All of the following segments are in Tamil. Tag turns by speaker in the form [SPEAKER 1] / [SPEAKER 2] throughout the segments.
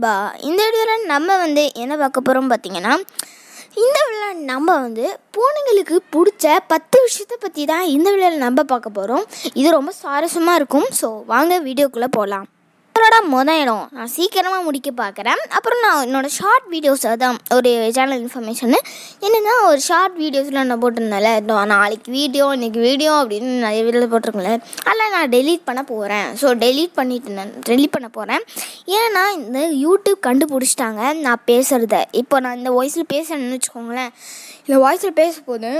[SPEAKER 1] நண்பா இந்த வீடியோவில் நம்ம வந்து என்ன பார்க்க போகிறோம் பார்த்தீங்கன்னா இந்த வீடியோவில் நம்ம வந்து பூனைங்களுக்கு பிடிச்ச பத்து விஷயத்தை பற்றி தான் இந்த வீடியோவில் நம்ம பார்க்க போகிறோம் இது ரொம்ப சுவாரஸ்யமாக இருக்கும் ஸோ வாங்க வீடியோக்குள்ளே போகலாம் அவரோட மொதல் இடம் நான் சீக்கிரமாக முடிக்க பார்க்குறேன் அப்புறம் நான் என்னோடய ஷார்ட் வீடியோஸ் அதான் ஒரு சேனல் இன்ஃபர்மேஷனு என்னென்னா ஒரு ஷார்ட் வீடியோஸில் நான் போட்டிருந்தேன்ல இதோ நாளைக்கு வீடியோ இன்றைக்கி வீடியோ அப்படின்னு நிறைய வீடியோ போட்டிருக்கேன்ல அதில் நான் டெலீட் பண்ண போகிறேன் ஸோ டெலீட் பண்ணிட்டு நான் டெலீட் பண்ண போகிறேன் ஏன்னா இந்த யூடியூப் கண்டுபிடிச்சிட்டாங்க நான் பேசுகிறத இப்போ நான் இந்த வாய்ஸில் பேசுகிறேன்னு வச்சுக்கோங்களேன் இந்த வாய்ஸில் பேசும்போது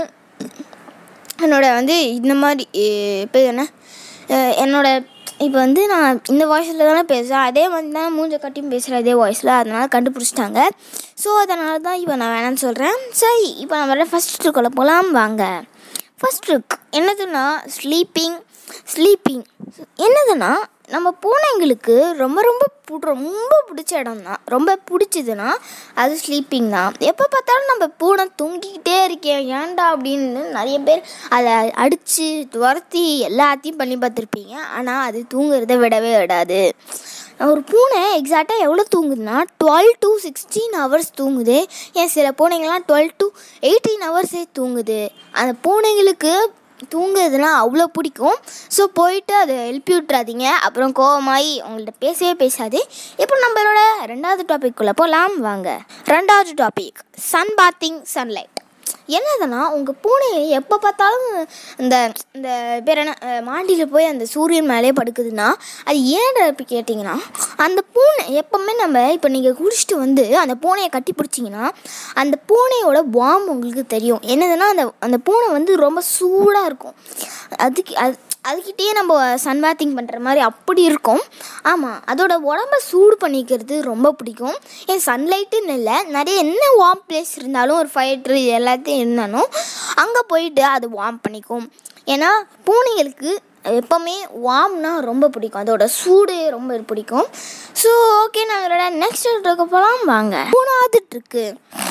[SPEAKER 1] என்னோட வந்து இந்த மாதிரி இப்போ என்ன அஹ் என்னோட இப்போ வந்து நான் இந்த வாய்ஸில் தானே பேசுகிறேன் அதே மாதிரி தான் மூஞ்ச கட்டியும் பேசுகிறேன் அதே வாய்ஸில் அதனால் கண்டுபிடிச்சிட்டாங்க ஸோ அதனால தான் இப்போ நான் வேணான்னு சொல்கிறேன் சரி இப்போ நம்ம வர ஃபஸ்ட் ட்ரிக்குள்ளே போகலாம் வாங்க ஃபஸ்ட் ட்ரிக் என்னதுன்னா ஸ்லீப்பிங் ஸ்லீப்பிங் என்னதுன்னா நம்ம பூனைங்களுக்கு ரொம்ப ரொம்ப பு- ரொம்ப பிடிச்ச இடம் தான் ரொம்ப பிடிச்சதுன்னா அது ஸ்லீப்பிங் தான் எப்போ பார்த்தாலும் நம்ம பூனை தூங்கிக்கிட்டே இருக்கேன் ஏன்டா அப்படின்னு நிறைய பேர் அதை அடித்து துரத்தி எல்லாத்தையும் பண்ணி பார்த்துருப்பீங்க ஆனால் அது தூங்குறத விடவே விடாது ஒரு பூனை எக்ஸாக்டாக எவ்வளோ தூங்குதுன்னா டுவெல் டு சிக்ஸ்டீன் ஹவர்ஸ் தூங்குது ஏன் சில பூனைங்கள்லாம் டுவெல் டு எயிட்டீன் ஹவர்ஸே தூங்குது அந்த பூனைங்களுக்கு தூங்குறதுனா அவ்வளோ பிடிக்கும் ஸோ போயிட்டு அதை எழுப்பி விட்றாதீங்க அப்புறம் கோவமாயி உங்கள்ட்ட பேசவே பேசாது இப்போ நம்மளோட ரெண்டாவது டாபிக்குள்ளே போகலாம் வாங்க ரெண்டாவது டாபிக் சன் பாத்திங் சன்லைட் என்னதுன்னா உங்கள் பூனையை எப்போ பார்த்தாலும் இந்த இந்த பேர் என்ன அஹ், மாடியில் போய் அந்த சூரியன் மேலே படுக்குதுன்னா அது ஏன் இப்போ கேட்டிங்கன்னா அந்த பூனை எப்போவுமே நம்ம இப்போ நீங்கள் குடிச்சிட்டு வந்து அந்த பூனையை கட்டி பிடிச்சிங்கன்னா அந்த பூனையோட வார்ம் உங்களுக்கு தெரியும் என்னதுன்னா அந்த அந்த பூனை வந்து ரொம்ப சூடாக இருக்கும் அதுக்கு அது அதுக்கிட்டேயே நம்ம சன் பாத்திங் பண்ணுற மாதிரி அப்படி இருக்கும் ஆமாம் அதோட உடம்ப சூடு பண்ணிக்கிறது ரொம்ப பிடிக்கும் ஏன் சன்லைட்டுன்னு இல்லை நிறைய என்ன வார்ம் பிளேஸ் இருந்தாலும் ஒரு ஃபைட்ரு எல்லாத்தையும் இருந்தாலும் அங்கே போயிட்டு அது வார்ம் பண்ணிக்கும் ஏன்னா பூனைகளுக்கு எப்போவுமே வார்ம்னா ரொம்ப பிடிக்கும் அதோட சூடு ரொம்ப பிடிக்கும் ஸோ ஓகே நாங்களோட நெக்ஸ்ட் ட்ரிக்கு போகலாம் வாங்க மூணாவது trick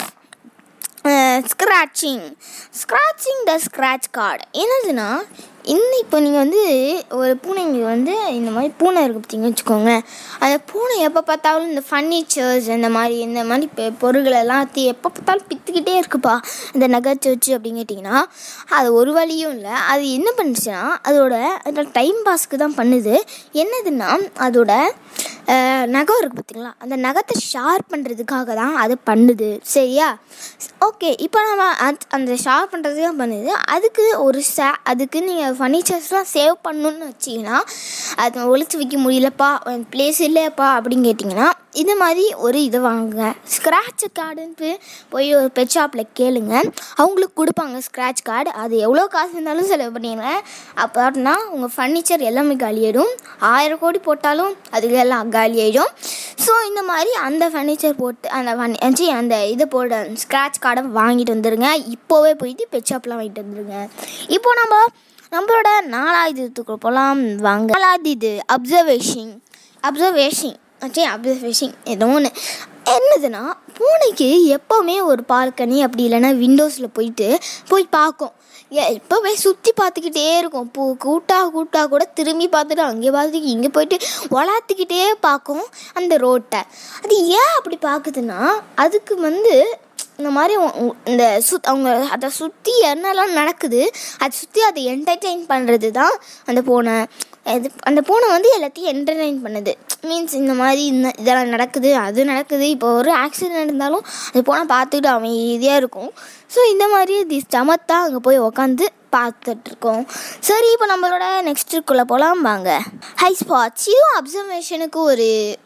[SPEAKER 1] scratching scratching the scratch card என்னதுன்னா இன்னும் இப்போ நீங்கள் வந்து ஒரு பூனைங்க வந்து இந்த மாதிரி பூனை இருக்குது பார்த்தீங்கன்னு வச்சுக்கோங்க அந்த பூனை எப்போ பார்த்தாலும் இந்த ஃபர்னிச்சர்ஸ் இந்த மாதிரி இந்த மாதிரி பெ- பொருட்கள் எல்லாத்தையும் எப்போ பார்த்தாலும் பித்துக்கிட்டே இருக்குப்பா இந்த நகைச்சு வச்சு அப்படின்னு கேட்டிங்கன்னா அது ஒரு வழியும் இல்லை அது என்ன பண்ணுச்சுன்னா அதோட அதோட டைம் பாஸ்க்கு தான் பண்ணுது என்னதுன்னா அதோட அஹ், நகம் இருக்குது பார்த்தீங்களா அந்த நகத்தை ஷார்ப் பண்ணுறதுக்காக தான் அது பண்ணுது சரியா ஓகே இப்போ நம்ம அது- அந்த ஷார்ப் பண்ணுறதுக்கு தான் பண்ணுது அதுக்கு ஒரு சே அதுக்கு நீங்கள் ஃபர்னிச்சர்ஸ்லாம் சேவ் பண்ணணுன்னு வச்சிங்கன்னா அது ஒழிச்சு வைக்க முடியலப்பா ப்ளேஸ் இல்லையாப்பா அப்படின்னு கேட்டிங்கன்னா இது மாதிரி ஒரு இதை வாங்குங்க ஸ்க்ராட்ச் கார்டுன்ட்டு போய் ஒரு பெட் ஷாப்பில் கேளுங்க அவங்களுக்கு கொடுப்பாங்க ஸ்க்ராட்ச் கார்டு அது எவ்வளோ காசு இருந்தாலும் செலவு பண்ணிடுங்க அப்படின்னா உங்கள் ஃபர்னிச்சர் எல்லாமே காலியாயிடும் ஆயிரம் கோடி போட்டாலும் அதுக்கு எல்லாம் காலியாயிடும் ஸோ இந்த மாதிரி அந்த ஃபர்னிச்சர் போட்டு அந்த ஃபர்னி ச்சீ, அந்த இதை போட ஸ்க்ராட்ச் கார்டை வாங்கிட்டு வந்துடுங்க இப்போவே போயிட்டு பெட் ஷாப்லாம் வாங்கிட்டு வந்துடுங்க இப்போ நம்ம நம்மளோட நாலாவது போகலாம் வாங்க நாலாவது இது அப்சர்வேஷன் அப்சர்வேஷன் சரி அப்சர்வேஷன் ஏதோ ஒன்று என்னதுன்னா பூனைக்கு எப்போவுமே ஒரு பால்கனி அப்படி இல்லைன்னா விண்டோஸில் போயிட்டு போய் பார்க்கும் ஏ எப்போவே சுற்றி பார்த்துக்கிட்டே இருக்கும் பூ கூட்டா கூட்டா கூட திரும்பி பார்த்துட்டு அங்கே பார்த்துட்டு இங்கே போயிட்டு வளர்த்துக்கிட்டே பார்க்கும் அந்த ரோட்டை அது ஏன் அப்படி பார்க்குதுன்னா அதுக்கு வந்து இந்த மாதிரி உ- உ- இந்த சு அவங்க அதை சுற்றி என்னெல்லாம் நடக்குது அதை சுற்றி அதை என்டர்டெயின் பண்ணுறது தான் அந்த பூனை இது அந்த பூனை வந்து எல்லாத்தையும் என்டர்டெயின் பண்ணுது மீன்ஸ் இந்த மாதிரி இந்த இதெல்லாம் நடக்குது அது நடக்குது இப்போ ஒரு ஆக்சிடென்ட் இருந்தாலும் அந்த பூனை பார்த்துட்டு அமைதியாக இருக்கும் ஸோ இந்த மாதிரி இது சமத்தாக அங்கே போய் உக்காந்து பார்த்துட்ருக்கோம் சரி இப்போ நம்மளோட நெக்ஸ்ட்டுக்குள்ளே போகலாம் வாங்க ஹை ஸ்பாட்ஸ் இதுவும் அப்சர்வேஷனுக்கு ஒரு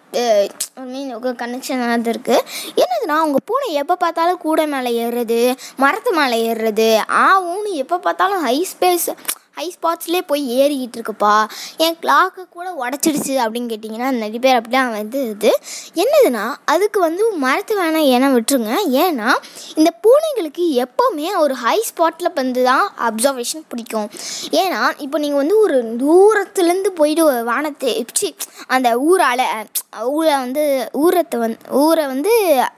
[SPEAKER 1] மீன் கனெக்ஷன் ஆனது இருக்குது என்னதுன்னா அவங்க பூனை எப்போ பார்த்தாலும் கூடை மேலே ஏறுறது மரத்து மேலே ஏறுறது ஆ ஊன்னு எப்போ பார்த்தாலும் ஹை ஸ்பேஸ் ஹை ஸ்பாட்ஸ்லேயே போய் ஏறிக்கிட்டு இருக்குப்பா என் கிளாக்கை கூட உடச்சிடுச்சு அப்படின்னு கேட்டிங்கன்னா நிறைய பேர் அப்படி தான் வந்து இது என்னதுன்னா அதுக்கு வந்து மரத்து வேணாம் ஏன்னா விட்டுருங்க ஏன்னா இந்த பூனைங்களுக்கு எப்போவுமே ஒரு ஹை ஸ்பாட்டில் வந்து தான் அப்சர்வேஷன் பிடிக்கும் ஏன்னா இப்போ நீங்கள் வந்து ஒரு தூரத்துலேருந்து போயிட்டு ஒரு வானத்தை சி அந்த ஊரால் ஊரை வந்து ஊரத்தை வந்து ஊரை வந்து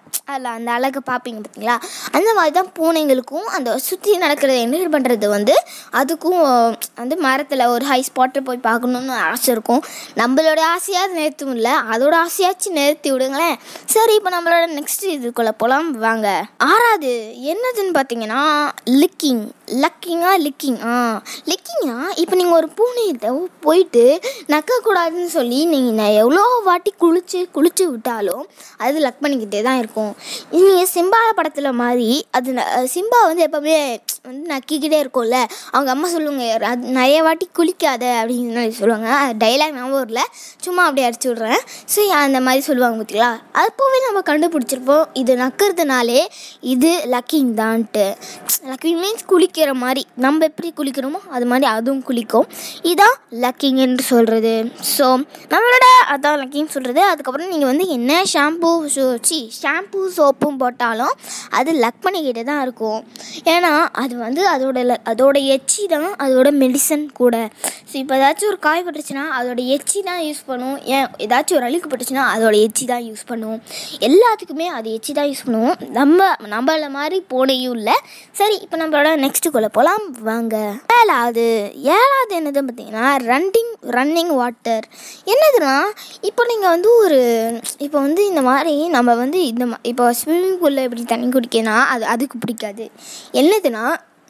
[SPEAKER 1] அதில் அந்த அழகை பார்ப்பீங்க பார்த்தீங்களா அந்த மாதிரி தான் பூனைங்களுக்கும் அந்த சுற்றி நடக்கிறத என்டர் பண்ணுறது வந்து அதுக்கும் வந்து மரத்தில் ஒரு ஹை ஸ்பாட்டில் போய் பார்க்கணுன்னு ஆசை இருக்கும் நம்மளோட ஆசையாவது நிறுத்தும் இல்லை அதோட ஆசையாச்சும் நிறுத்தி விடுங்களேன் சரி இப்போ நம்மளோட நெக்ஸ்ட் இதுக்குள்ளே போகலாம் வாங்க ஆறாவது என்னதுன்னு பார்த்தீங்கன்னா லிக்கிங் லக்கிங்கா லிக்கிங் ஆ லிக்கிங்னா இப்போ நீங்கள் ஒரு பூனையிட்ட போயிட்டு நக்கக்கூடாதுன்னு சொல்லி நீங்கள் எவ்வளோ வாட்டி குளிச்சு குளிச்சு விட்டாலும் அது லக் பண்ணிக்கிட்டே தான் இருக்கும் நீங்கள் சிம்பா படத்தில் மாதிரி அது ந- சிம்பா வந்து எப்பவுமே வந்து நக்கிக்கிட்டே இருக்கும்ல அவங்க அம்மா சொல்லுவாங்க அது நிறைய வாட்டி குளிக்காத அப்படின்னு சொல்லி சொல்லுவாங்க டைலாக் ஞாபகம் வரல சும்மா அப்படியே அடிச்சு விட்றேன் ஸோ அந்த மாதிரி சொல்லுவாங்க பார்த்தீங்களா அப்போவே நம்ம கண்டுபிடிச்சிருப்போம் இது நக்கிறதுனாலே இது லக்கிங் தான்ட்டு லக்கிங் மீன்ஸ் குளிக்கிற மாதிரி நம்ம எப்படி குளிக்கிறோமோ அது மாதிரி அதுவும் குளிக்கும் இதான் லக்கிங் என்று சொல்கிறது ஸோ நம்மளோட அதான் லக்கின்னு சொல்கிறது அதுக்கப்புறம் நீங்கள் வந்து என்ன ஷாம்பு சி ஷாம்பு சோப்பும் போட்டாலும் அது லக் பண்ணிக்கிட்டே தான் இருக்கும் ஏன்னா அது வந்து அதோட ல- அதோட எச்சி தான் அதோட மெடிசன் கூட ஸோ இப்போ ஏதாச்சும் ஒரு காய் பட்டுச்சுன்னா அதோட எச்சி தான் யூஸ் பண்ணும் ஏன் ஏதாச்சும் ஒரு அழுக்கு பட்டுச்சுன்னா அதோட எச்சி தான் யூஸ் பண்ணுவோம் எல்லாத்துக்குமே அது எச்சி தான் யூஸ் பண்ணுவோம் நம்ம நம்மள மாதிரி போனையும் இல்லை சரி இப்போ நம்மளோட நெக்ஸ்ட்டுக்குள்ளே போகலாம் வாங்க ஏழாவது ஏழாவது என்னது பார்த்தீங்கன்னா ரன்னிங் ரன்னிங் வாட்டர் என்னதுன்னா இப்போ நீங்கள் வந்து ஒரு இப்போ வந்து இந்த மாதிரி நம்ம வந்து இந்த மா- இப்போ ஸ்விம்மிங் பூலில் எப்படி தண்ணி குடிக்கனா அது அதுக்கு பிடிக்காது என்னதுன்னா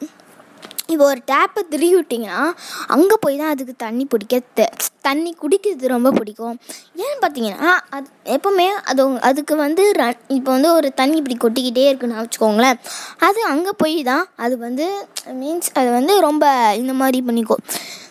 [SPEAKER 1] இப்போ ஒரு டேப்பை திருகி விட்டிங்கன்னா அங்கே போய் தான் அதுக்கு தண்ணி பிடிக்க தெ- தண்ணி குடிக்கிறது ரொம்ப பிடிக்கும் ஏன்னு பார்த்தீங்கன்னா அது எப்போவுமே அது உங்க- அதுக்கு வந்து ரன் இப்போ வந்து ஒரு தண்ணி இப்படி கொட்டிக்கிட்டே இருக்குன்னு வச்சுக்கோங்களேன் அது அங்கே போய் தான் அது வந்து மீன்ஸ் அது வந்து ரொம்ப இந்த மாதிரி பண்ணிக்கும்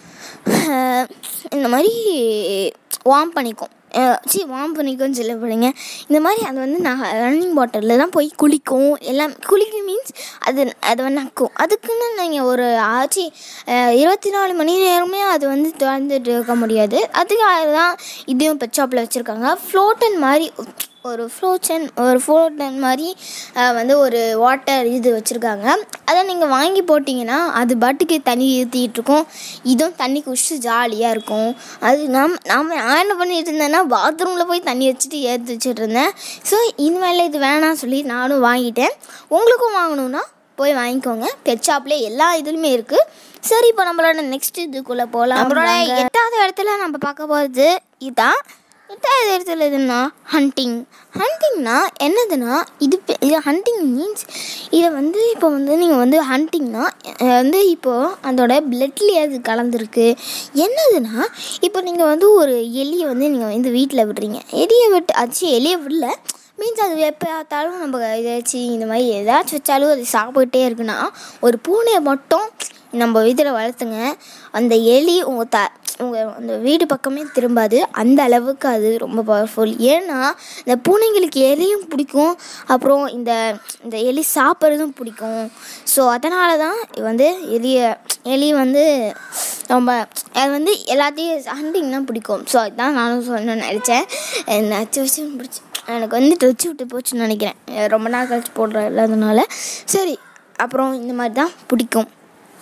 [SPEAKER 1] அஹ் இந்த மாதிரி வார்ம் பண்ணிக்கும் சி வார்ம் பண்ணிக்கும்னு சொல்ல போகிறீங்க இந்த மாதிரி அது வந்து நான் ரன்னிங் வாட்டரில் தான் போய் குளிக்கும் எல்லாம் குளிக்கும் மீன்ஸ் அது அது வந்து நக்கும் அதுக்குன்னு நீங்கள் ஒரு ஆச்சு இருபத்தி நாலு மணி நேரமே அது வந்து திறந்துட்டு இருக்க முடியாது அதுக்காக தான் இதையும் பெட் ஷாப்பில் வச்சுருக்காங்க ஃப்ளோட்டன் மாதிரி ஒரு ஃப்ளோச்சன் ஒரு ஃப்ளோட்டன் மாதிரி அஹ், வந்து ஒரு வாட்டர் இது வச்சுருக்காங்க அதை நீங்கள் வாங்கி போட்டிங்கன்னா அது பாட்டுக்கு தண்ணி ஊற்றிட்டு இருக்கும் இதுவும் தண்ணி குடிச்சு ஜாலியாக இருக்கும் அது நாம் நாம் நான் என்ன பண்ணிட்டு இருந்தேன்னா பாத்ரூமில் போய் தண்ணி வச்சுட்டு ஏற்றி வச்சுட்டு இருந்தேன் ஸோ இனிமேல் இது வேணாம் சொல்லி நானும் வாங்கிட்டேன் உங்களுக்கும் வாங்கணுன்னா போய் வாங்கிக்கோங்க பெட் ஷாப்லேயே எல்லா இதுலையுமே இருக்குது சரி இப்போ நம்மளோட நெக்ஸ்ட் இதுக்குள்ளே போகலாம் நம்மளோட எட்டாவது இடத்துல நம்ம பார்க்க போகிறது இதான் எட்டாவது இடத்துல எதுனா ஹண்டிங் ஹண்டிங்னா என்னதுன்னா இது பெ- இது ஹண்டிங் மீன்ஸ் இதை வந்து இப்போ வந்து நீங்கள் வந்து ஹண்டிங்னா வந்து இப்போது அதோட பிளட்லேயே அது கலந்துருக்கு என்னதுன்னா இப்போ நீங்கள் வந்து ஒரு எலியை வந்து நீங்கள் வந்து வீட்டில் விடுறீங்க எலியை விட்டு ஆச்சு எலியை விடல மீன்ஸ் அது எப்போ பார்த்தாலும் நம்ம ஏதாச்சும் இந்த மாதிரி ஏதாச்சும் வச்சாலும் அது சாப்பிட்டுட்டே இருக்குன்னா ஒரு பூனையை மட்டும் நம்ம வீட்டில் வளர்த்துங்க அந்த எலி உங்கள் த உங்கள் அந்த வீடு பக்கமே திரும்பாது அந்த அளவுக்கு அது ரொம்ப பவர்ஃபுல் ஏன்னா இந்த பூனைங்களுக்கு எலியும் பிடிக்கும் அப்புறம் இந்த இந்த எலி சாப்பிட்றதும் பிடிக்கும் ஸோ அதனால தான் வந்து எலியை எலி வந்து ரொம்ப அது வந்து எல்லாத்தையும் ஹண்டிங் தான் பிடிக்கும் ஸோ அதுதான் நானும் சொல்லணும்னு நினச்சேன் நச்சு வச்சு பிடிச்சி எனக்கு வந்து வச்சு விட்டு போச்சுன்னு நினைக்கிறேன் அஹ் ரொம்ப நாள் கழிச்சு போடுற இல்லாதனால சரி அப்புறம் இந்த மாதிரி தான் பிடிக்கும்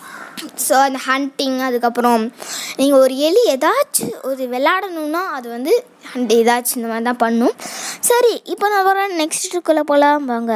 [SPEAKER 1] ஸோ அந்த ஹண்டிங் அதுக்கப்புறம் நீங்கள் ஒரு எலி ஏதாச்சும் ஒரு விளாடணுன்னா அது வந்து ஹண்ட் ஏதாச்சும் இந்த மாதிரி தான் பண்ணும் சரி இப்போ நான் வர நெக்ஸ்ட்டுக்குள்ளே போகலாம் வாங்க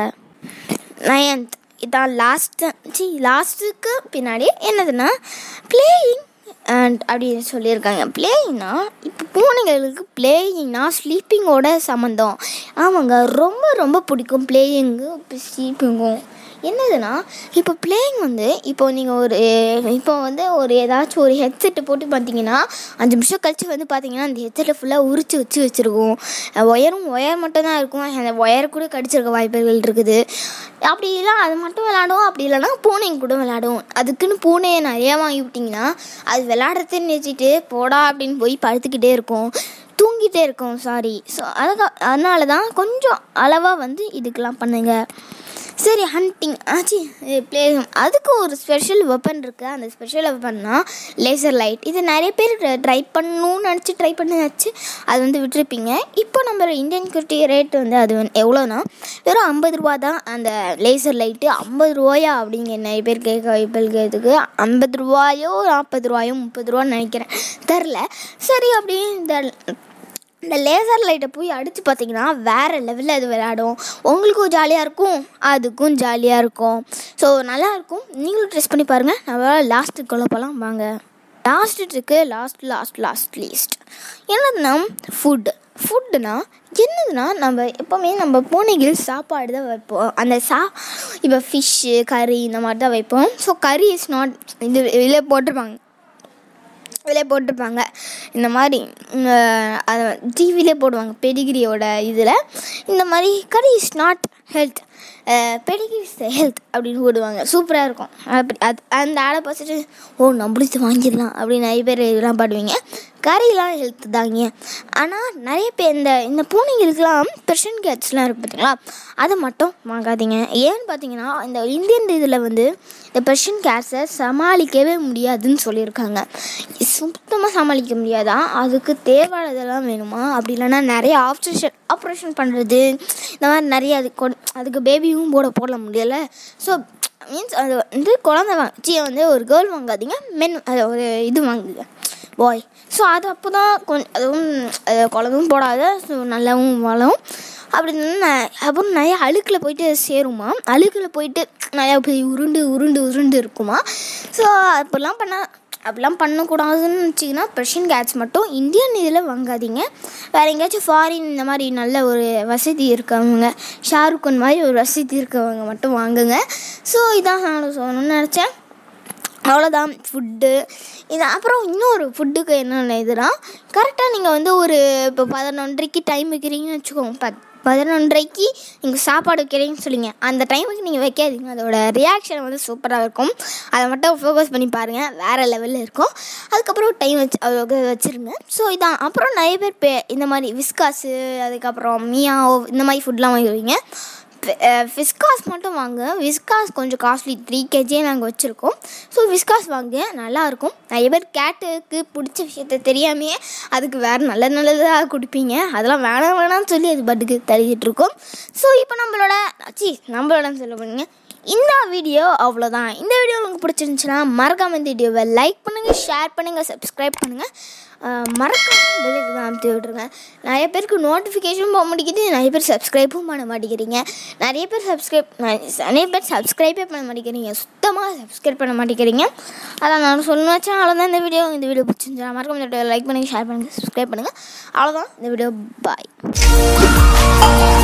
[SPEAKER 1] நயன்த் இதான் லாஸ்ட்டு சி லாஸ்ட்டுக்கு பின்னாடி என்னதுன்னா பிளேயிங் அண்ட் அப்படின்னு சொல்லியிருக்காங்க பிளேயிங்னா இப்போ பூனைங்களுக்கு பிளேயிங்னா ஸ்லீப்பிங்கோட சம்மந்தம் ஆமாங்க ரொம்ப ரொம்ப பிடிக்கும் பிளேயிங்கு ஸ்லீப்பிங்கும் என்னதுன்னா இப்போ பிளேயிங் வந்து இப்போ நீங்கள் ஒரு இப்போ வந்து ஒரு ஏதாச்சும் ஒரு ஹெட்செட்டு போட்டு பார்த்தீங்கன்னா அஞ்சு நிமிஷம் கழிச்சு வந்து பார்த்தீங்கன்னா அந்த ஹெட்செட்டை ஃபுல்லாக உரிச்சு வச்சு வச்சுருக்கோம் ஒயரும் ஒயர் மட்டும் தான் இருக்கும் அந்த ஒயர் கூட கடிச்சிருக்க வாய்ப்புகள் இருக்குது அப்படி இல்லை அது மட்டும் விளாடும் அப்படி இல்லைன்னா பூனைங்க கூட விளாடும் அதுக்குன்னு பூனையை நிறையா வாங்கி விட்டிங்கன்னா அது விளாட்றத நிறுத்திட்டு போடா அப்படின்னு போய் படுத்துக்கிட்டே இருக்கும் தூங்கிட்டே இருக்கும் சாரி ஸோ அதுக்கு அதனால தான் கொஞ்சம் அளவாக வந்து இதுக்கெல்லாம் பண்ணுங்க சரி ஹண்டிங் ஆச்சு ப்ளே அதுக்கு ஒரு ஸ்பெஷல் வெப்பன் இருக்குது அந்த ஸ்பெஷல் வெப்பன்னா லேசர் லைட் இது நிறைய பேர் ட்ரை பண்ணணும்னு நினச்சி ட்ரை பண்ணியாச்சு அது வந்து விட்டுருப்பீங்க இப்போ நம்ம இந்தியன் குட்டி ரேட் வந்து அது வந்து எவ்வளோனா வெறும் ஐம்பது ரூபா தான் அந்த லேசர் லைட்டு ஐம்பது ரூபாயா அப்படிங்க நிறைய பேர் கேட்க வாய்ப்பு இருக்கிறதுக்கு ஐம்பது ரூபாயோ நாற்பது ரூபாயோ முப்பது ரூபான்னு நினைக்கிறேன் தெரில சரி அப்படியே இந்த இந்த லேசர் லைட்டை போய் அடித்து பார்த்தீங்கன்னா வேறு லெவலில் அது விளையாடும் உங்களுக்கும் ஜாலியாக இருக்கும் அதுக்கும் ஜாலியாக இருக்கும் ஸோ நல்லாயிருக்கும் நீங்களும் ட்ரெஸ் பண்ணி பாருங்கள் நம்ம லாஸ்ட்டுக்குள்ளே போகலாம் வாங்க லாஸ்ட் இருக்கு லாஸ்ட் லாஸ்ட் லாஸ்ட் லீஸ்ட் என்னதுன்னா ஃபுட்டு ஃபுட்டுனா என்னதுன்னா நம்ம எப்போவுமே நம்ம பூனைகள் சாப்பாடு தான் வைப்போம் அந்த சா இப்போ ஃபிஷ்ஷு கறி இந்த மாதிரி தான் வைப்போம் ஸோ கறி இஸ் நாட் இது இதில் போட்டிருப்பாங்க இதில் போட்டிருப்பாங்க இந்த மாதிரி அதை டிவிலே போடுவாங்க பெடிகிரியோட இதில் இந்த மாதிரி curry is not health Pedigree is health அப்படின்னு போடுவாங்க சூப்பராக இருக்கும் அப்படி அது அந்த ஆடை பார்த்துட்டு ஓ நம்மளும் இது வாங்கிடலாம் அப்படின்னு நிறைய பேர் இதெல்லாம் பாடுவீங்க கறிலாம் ஹெல்த் தாங்க ஆனால் நிறைய பேர் இந்த இந்த பூனைங்களுக்கெல்லாம் பெர்ஷன் கேட்ஸ்லாம் இருக்குது பார்த்தீங்களா அதை மட்டும் வாங்காதீங்க ஏன்னு பார்த்தீங்கன்னா இந்த இந்தியன் இதில் வந்து இந்த பெர்ஷன் கேட்ஸை சமாளிக்கவே முடியாதுன்னு சொல்லியிருக்காங்க சுத்தமாக சமாளிக்க முடியாதா அதுக்கு தேவையானதெல்லாம் வேணுமா அப்படி இல்லைன்னா நிறைய ஆப்ரேஷன் ஆப்ரேஷன் பண்ணுறது இந்த மாதிரி நிறைய அது கொ அதுக்கு பேபியும் போட போட முடியலை ஸோ மீன்ஸ் அது வந்து குழந்தை வாங்கி வந்து ஒரு கேர்ள் வாங்காதீங்க மென் அது ஒரு இது வாங்குங்க பாய் ஸோ அது அப்போ தான் கொஞ்சம் அதுவும் அது குழந்தையும் போடாத ஸோ நல்லாவும் வளரும் அப்படி அப்புறம் நிறைய அழுக்கில் போயிட்டு சேருமா அழுக்கில் போயிட்டு நிறையா போய் உருண்டு உருண்டு உருண்டு இருக்குமா ஸோ அப்படிலாம் பண்ண அப்படிலாம் பண்ணக்கூடாதுன்னு வச்சிங்கன்னா பெர்ஷியன் கேட்ஸ் மட்டும் இந்தியன் இதில் வாங்காதீங்க வேறு எங்கேயாச்சும் ஃபாரின் இந்த மாதிரி நல்ல ஒரு வசதி இருக்கவங்க ஷாருக் கான் மாதிரி ஒரு வசதி இருக்கவங்க மட்டும் வாங்குங்க ஸோ இதான் நான் சொல்லணும்னு நினச்சேன் அவ்வளோதான் ஃபுட்டு இது அப்புறம் இன்னொரு ஃபுட்டுக்கு என்னென்ன இதுனா கரெக்டாக நீங்கள் வந்து ஒரு இப்போ பதினொன்றரைக்கு டைம் வைக்கிறீங்கன்னு வச்சுக்கோங்க பத் பதினொன்றரைக்கு நீங்கள் சாப்பாடு வைக்கிறீங்கன்னு சொல்லிங்க அந்த டைமுக்கு நீங்கள் வைக்காதீங்க அதோட ரியாக்ஷன் வந்து சூப்பராக இருக்கும் அதை மட்டும் ஃபோக்கஸ் பண்ணி பாருங்கள் வேறு லெவலில் இருக்கும் அதுக்கப்புறம் டைம் வச்சு அது வச்சுருங்க ஸோ இதான் அப்புறம் நிறைய பேர் பே இந்த மாதிரி விஸ்காஸு அதுக்கப்புறம் மியாவோ இந்த மாதிரி ஃபுட்லாம் வாங்கிடுவீங்க விஸ்காஸ் மட்டும் வாங்க விஸ்காஸ் கொஞ்சம் காஸ்ட்லி த்ரீ கேஜியே நாங்கள் வச்சுருக்கோம் ஸோ விஸ்காஸ் வாங்க நல்லாயிருக்கும் நிறைய பேர் கேட்டுக்கு பிடிச்ச விஷயத்த தெரியாமையே அதுக்கு வேறு நல்ல நல்லதாக கொடுப்பீங்க அதெல்லாம் வேணாம் வேணாம்னு சொல்லி அது பட்டுக்கு தள்ளிக்கிட்டு இருக்கோம் ஸோ இப்போ நம்மளோட சி நம்மளோட சொல்ல பண்ணுங்க இந்த வீடியோ அவ்வளோதான் இந்த வீடியோ உங்களுக்கு பிடிச்சிருந்துச்சுன்னா மறக்காமல் இந்த வீடியோவை லைக் பண்ணுங்கள் ஷேர் பண்ணுங்கள் சப்ஸ்கிரைப் பண்ணுங்கள் மறக்காமல் பெல்லுக்கு தான் அமுத்தி விட்ருங்க நிறைய பேருக்கு நோட்டிஃபிகேஷன் போக மாட்டேங்குது நிறைய பேர் சப்ஸ்கிரைப்பும் பண்ண மாட்டேங்கிறீங்க நிறைய பேர் சப்ஸ்கிரைப் நிறைய பேர் சப்ஸ்கிரைபே பண்ண மாட்டேங்கிறீங்க சுத்தமாக சப்ஸ்கிரைப் பண்ண மாட்டேங்கிறீங்க அதான் நான் சொல்லணும் வச்சேன் அவ்வளோதான் இந்த வீடியோ இந்த வீடியோ பிடிச்சிருந்துச்சா மறக்காம இந்த வீடியோ லைக் பண்ணுங்கள் ஷேர் பண்ணுங்கள் சப்ஸ்கிரைப் பண்ணுங்கள் அவ்வளோதான் இந்த வீடியோ பாய்